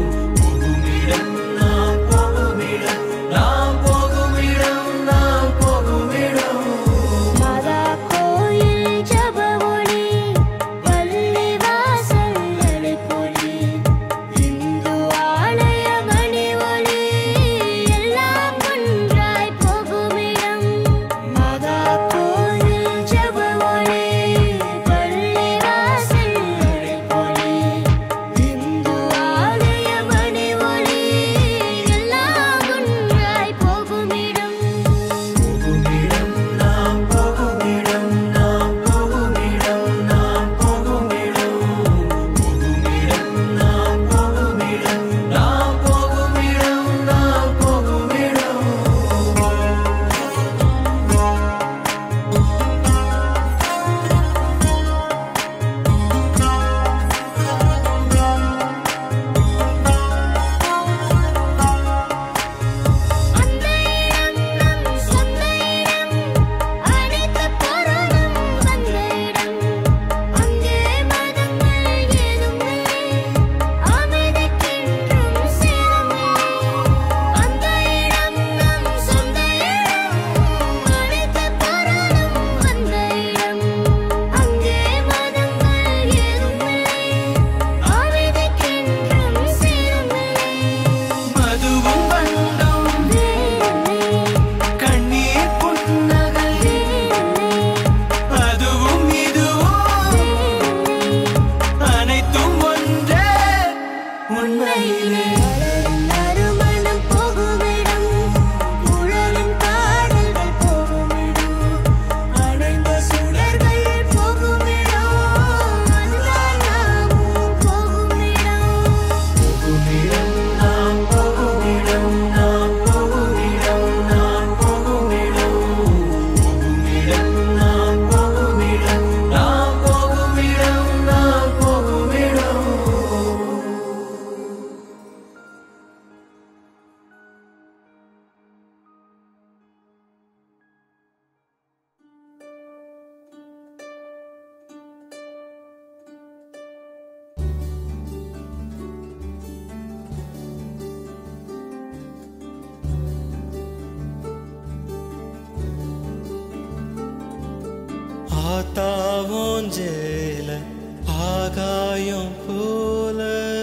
ஆத்தாவோஞ்சேல ஆகாயம் போல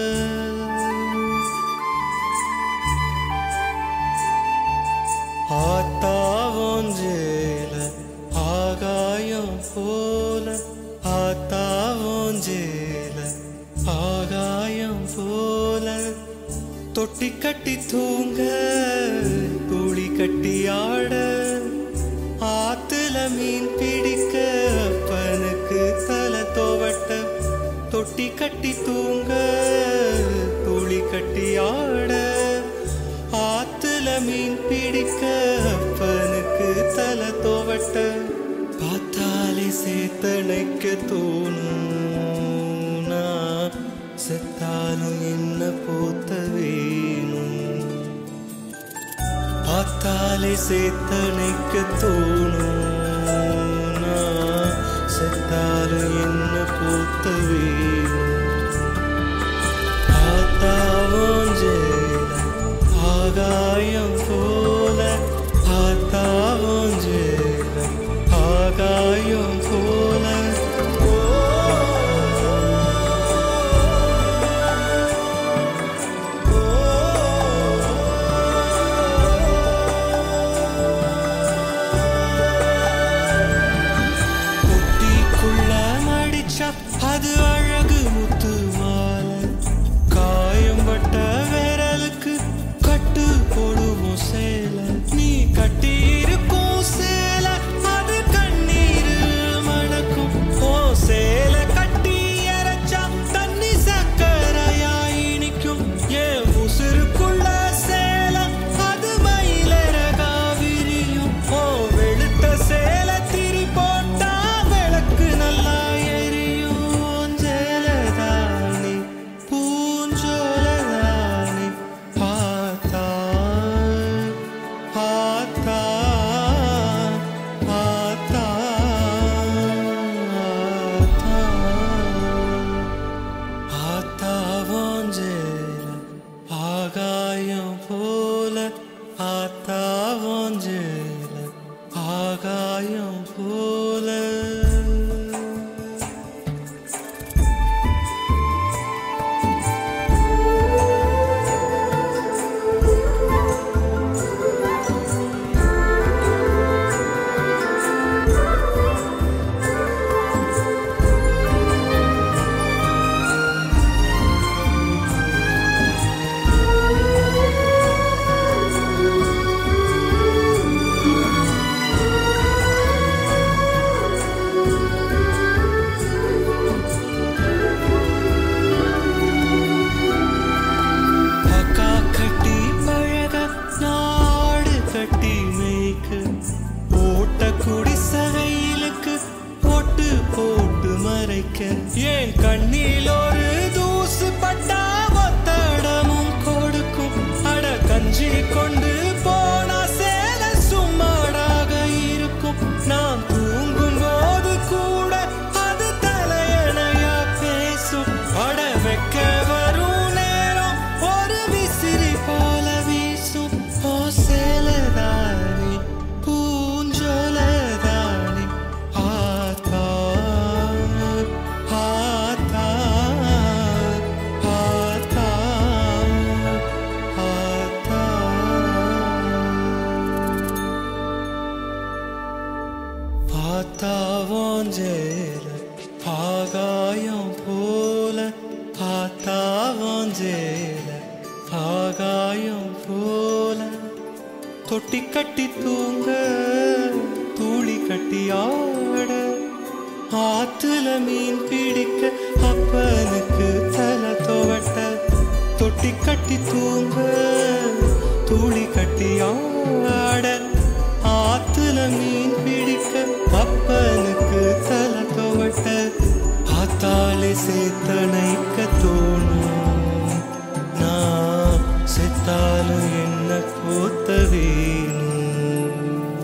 ஆத்தாவோஞ்சேல ஆகாயம் போல ஆத்தாவோஞ்சேல ஆகாயம் போல தொட்டி கட்டி தூங்க துளி கட்டி ஆட ஆத்துல மீன் பிடிக்க அப்பனுக்கு தலை தோவட்ட தொட்டி கட்டி தூங்க துளி கட்டி ஆட ஆத்துல மீன் பிடிக்க அப்பனுக்கு தலை தோவட்ட பார்த்தாலே சேத்தனைக்க தோணும் நான் செத்தாலும் என்ன போத்த வேணும் பார்த்தாலே சேத்தனைக்க தோணும் நான் செத்தாலும் என்ன போத்த வேணும் ஆத்தாவோஞ்சேல ஆகாயம் போல ஆத்தாவோஞ்சேல ஆகாயம் போல பொட்டிக்குள்ள மடிச்சா அது அழகு முத்து மாலை காயம் பட்ட விரலுக்கு கட்டு போடுவோம் சேலை நீ கட்டி இருக்கும் சேலை அது கண்ணீர் மணக்கும் ஓ சேலை கட்டி இறைச்சா தண்ணி சக்கரையா இனிக்கும் ஏன் உசுருக்குள்ள சேலை அது மயிலழகா விரியும் ஓ வெளுத்த சேலை திரி போட்டா விளக்கு நல்லா எரியும் ஜெலதானி பூஞ்சோலதானி பார்த்தா பார்த்தா பார்த்தா ஆத்தாவோஞ்சேல ஆகாயம் போல ஆத்தாவோஞ்சேல ஆகாயம் போல அக்கா கட்டி பழக நாடு கட்டி மேய்க்கு ஓட்ட குடி சகையிலுக்கு போட்டு போட்டு மறைக்க ஏன் கண்ணில் ஒரு தூசு பட்டா ஒத்தடமும் கொடுக்கும் அட கஞ்சி கொண்டு போனா சேல சும்மாடாக இருக்கும் நான் தூங்கும் போது கூட அது தலையணையா பேசும் அட வைக்க வரும் நேரம் ஒரு விசிறி போல வீசும் ஓ சேலதானி பூஞ்சோலதானி ஆத்தா ஆத்தா ஆத்தா ஆத்தா ஆத்தாவோஞ்சேல ஆகாயம் போல ஆத்தாவோஞ்சேல ஆகாயம் போல தொட்டி கட்டி தூங்க தூளி கட்டி ஆட ஆத்துல மீன் பிடிக்க அப்பனுக்கு தலை துவட்ட தொட்டி கட்டி தூங்க தூளி கட்டி ஆட ஆத்துல மீன் பிடிக்க அப்பனுக்கு தலை துவட்ட ஆத்தாலே சேத்தனைக்க தோணும் நான் செத்தாலும் என்ன போத்த வேணும்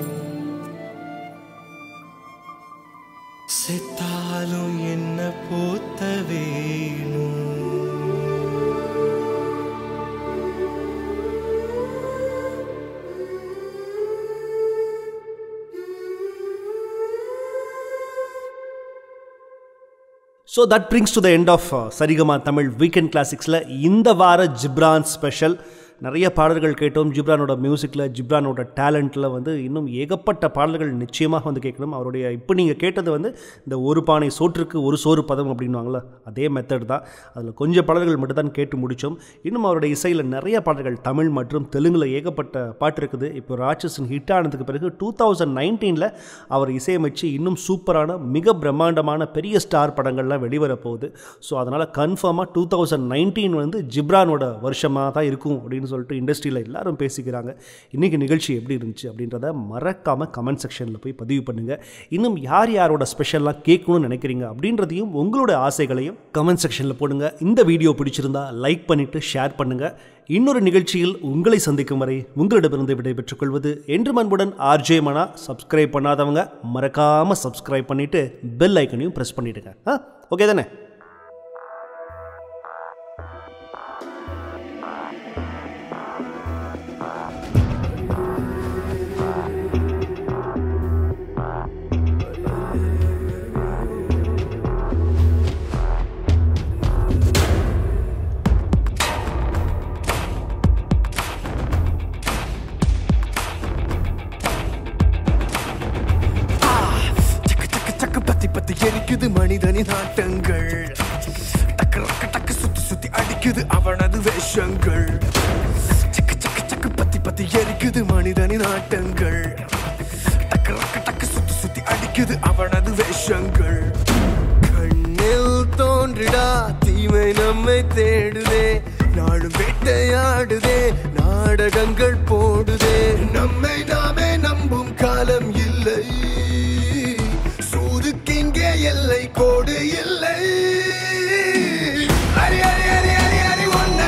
செத்தாலும் என்ன போத்த வேணும் so that brings to the end of Saregama Tamil weekend கிளாசிக்ஸில் இந்த வார ஜிப்ரான் ஸ்பெஷல் நிறைய பாடல்கள் கேட்டோம் ஜிப்ரானோட மியூசிக்கில் ஜிப்ரானோட டேலண்ட்டில் வந்து இன்னும் ஏகப்பட்ட பாடல்கள் நிச்சயமாக வந்து கேட்கணும் அவருடைய இப்போ நீங்கள் கேட்டது வந்து இந்த ஒரு பானை சோற்றுக்கு ஒரு சோறு பதம் அப்படின்வாங்கள அதே மெத்தட் தான் அதில் கொஞ்சம் பாடல்கள் மட்டும் தான் கேட்டு முடித்தோம் இன்னும் அவருடைய இசையில் நிறைய பாடல்கள் தமிழ் மற்றும் தெலுங்கில் ஏகப்பட்ட பாட்டு இருக்குது இப்போ ராட்சசன் ஹிட் ஆனதுக்கு பிறகு டூ தௌசண்ட் நைன்டீனில் அவர் இசையமைச்சு இன்னும் சூப்பரான மிக பிரம்மாண்டமான பெரிய ஸ்டார் படங்கள்லாம் வெளிவர போகுது ஸோ அதனால் கன்ஃபார்மாக டூ தௌசண்ட் நைன்டீன் வந்து ஜிப்ரானோட வருஷமாக தான் இருக்கும் அப்படின்னு சொல்லிட்டு இண்டஸ்ட்ரியில் எல்லாரும் பேசிக்கிறாங்க இன்றைக்கி நிகழ்ச்சி எப்படி இருந்துச்சு அப்படின்றத மறக்காமல் கமெண்ட் செக்ஷனில் போய் பதிவு பண்ணுங்கள் இன்னும் யார் யாரோட ஸ்பெஷலாக கேட்கணும்னு நினைக்கிறீங்க அப்படின்றதையும் உங்களோட ஆசைகளையும் கமெண்ட் செக்ஷனில் போடுங்க இந்த வீடியோ பிடிச்சிருந்தா லைக் பண்ணிவிட்டு ஷேர் பண்ணுங்கள் இன்னொரு நிகழ்ச்சியில் உங்களை சந்திக்கும் வரை உங்களிடமிருந்து விடைபெற்றுக் கொள்வது என்று அன்புடன் ஆர்ஜே மனா சப்ஸ்கிரைப் பண்ணாதவங்க மறக்காமல் சப்ஸ்கிரைப் பண்ணிவிட்டு பெல் ஐக்கனையும் ப்ரெஸ் பண்ணிவிடுங்க ஆ ஓகே தானே சக்கு சக்கு சக்கு பத்தி பத்தி எரிக்குது மனிதனின் ஆட்டங்கள் டக்கு ரக்க டக்கு சுத்தி சுத்தி அடிக்குது அவனது வேஷங்கள் சக்கு சக்கு சக்கு பத்தி பத்தி எரிக்குது மனிதனின் ஆட்டங்கள் டக்கு ரக்க டக்கு சுத்தி சுத்தி அடிக்குது அவனது வேஷங்கள் கண்ணில் தோன்றிடா தீமை நம்மை தேடுதே நாடும் வேட்டையாடுதே நாடகங்கள் போடுதே நம்மை நாமே நம்பும் காலம் இல்லை சூதுக்கிங்கே எல்லை கோடு இல்லை அரி அரி அரி அரி அரி ஒன்னை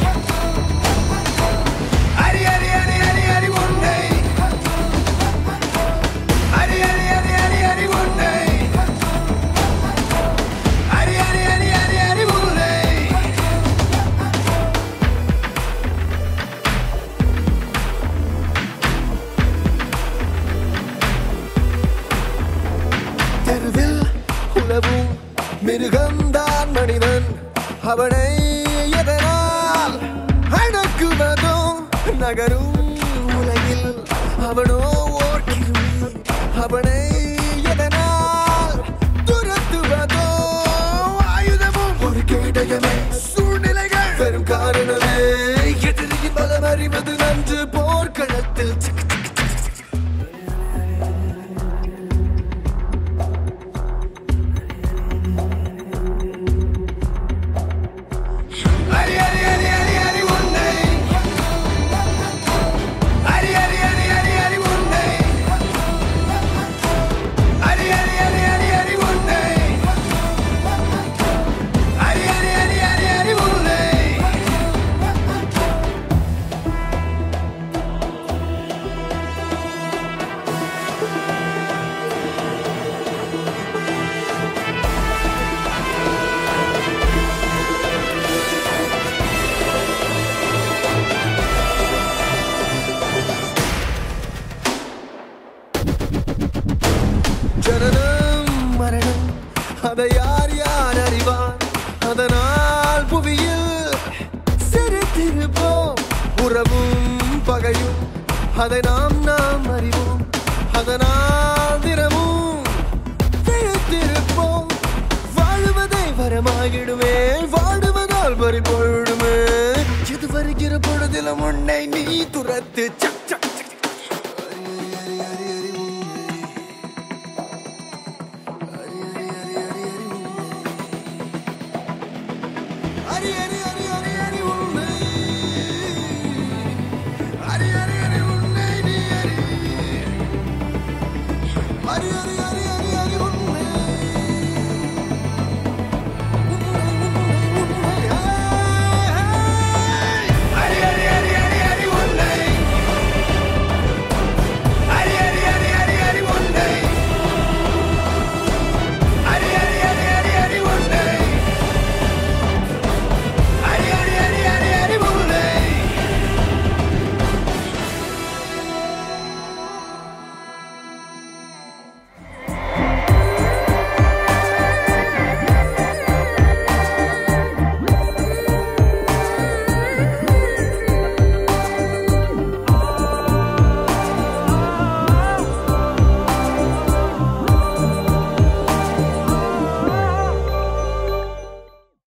அரி அரி அரி அரி அரி ஒன்னை அரி அரி அரி அரி அரி ஒன்னை அரி அரி அரி அரி அரி ஒன்னை தெருவில் உலவும் மிருகம்தான் மனிதன் அவனை எதனால் அடக்குவதோ நகரும் உலகில் அவனோ ஓட்டிருமி அவனை எதனால் துரத்துவதோ ஆயுதமும் ஒரு கேடயமே சூழ்நிலைகள் வெறும் காரணமே எதிரியின் பலம் அறிவது நன்று போர்க்களத்தில் சிக்கு சிக்கு சிக்கு அரி அரி அரி அரி அரி ஒன்னை அரி அரி அரி அரி அரி ஒன்னை அரி அரி அரி அரி அரி ஒன்னை அரி அரி அரி அரி அரி ஒன்னை ஜனனம் மரணம் அதை யார் யார் அறிவார் அதனால் புவியில் சிரித்திருப்போம் உறவும் பகையும் அதை நாம் நாம் அறிவோம் அதனால் தினமும் விழித்திருப்போம் வாழுவதை வரமாகிடுமே வாடுவதால் பறி போயிடுமே இது வருகிற பொழுதிலும் உன்னை நீ துரத்து சக்க